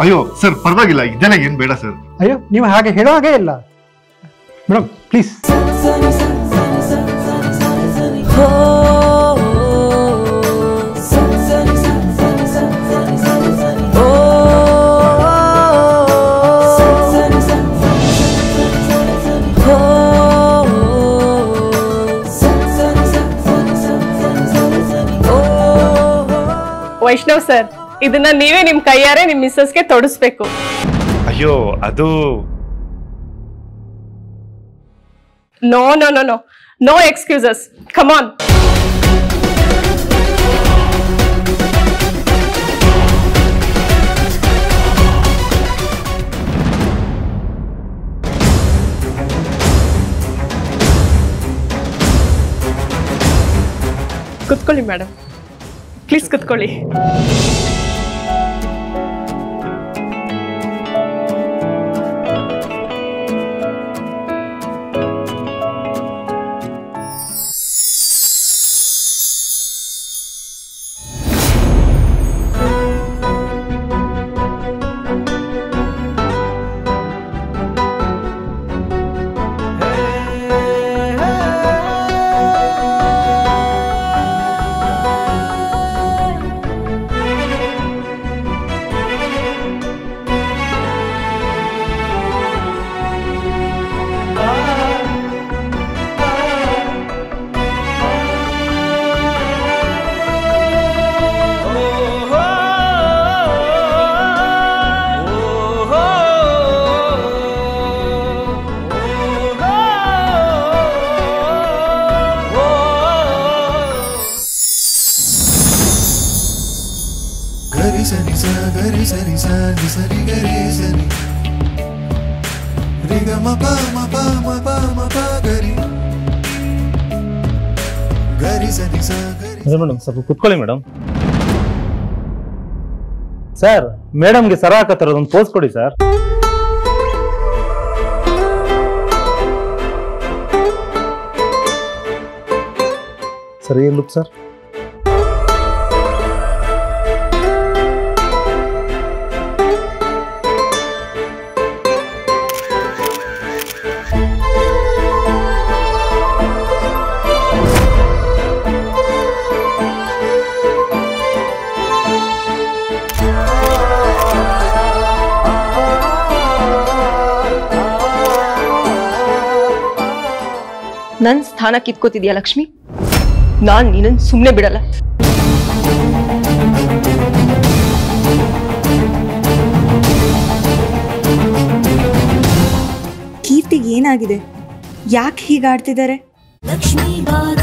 ಅಯ್ಯೋ ಸರ್ ಪರವಾಗಿಲ್ಲ ಇದೆಲ್ಲ ಏನ್ ಬೇಡ ಸರ್ ಅಯ್ಯೋ ನೀವು ಹಾಗೆ ಹೇಳೋ ಹಾಗೆ ಇಲ್ಲ ಮೇಡಮ್ ಪ್ಲೀಸ್ ವೈಷ್ಣವ್ ಸರ್ ಇದನ್ನ ನೀವೇ ನಿಮ್ ಕೈಯಾರೆ ನಿಮ್ ಮಿಸ್ಸಸ್ಗೆ ತೊಡಸ್ಬೇಕು ಅಯ್ಯೋ ಅದು no no no no no excuses come on ಕುತ್ಕೊಳ್ಳಿ ಮೇಡಮ್ ಪ್ಲೀಸ್ ಕುತ್ಕೊಳ್ಳಿ ಗರಿ ಸರಿ ಸ ಗರಿ ಸರಿ ಸ ನಿ ಸರಿ ಗರಿ ಸರಿ ರಿ ಗ ಮ ಪ ಮ ಪ ಮ ಪ ಮ ಪ ಗರಿ ಗರಿ ಸರಿ ಸ ಗರಿ ಮೇಡಮ್ ಸ್ವಲ್ಪ ಕುತ್ಕೊಳ್ಳಿ ಮೇಡಮ್ ಸರ್ ಮೇಡಮ್ಗೆ ಸರ ಹಾಕತ್ತಿರೋದು ಒಂದು ಪೋಸ್ ಕೊಡಿ ಸರ್ ಸರಿ ಲುಕ್ ಸರ್ ನನ್ ಸ್ಥಾನ ಕಿತ್ಕೋತಿದ್ಯಾ ಲಕ್ಷ್ಮಿ ನಾನ್ ನಿನ್ನನ್ ಸುಮ್ನೆ ಬಿಡಲ್ಲ ಕೀರ್ತಿಗೆ ಏನಾಗಿದೆ ಯಾಕೆ ಹೀಗಾಡ್ತಿದ್ದಾರೆ ಲಕ್ಷ್ಮೀ ಬಾರ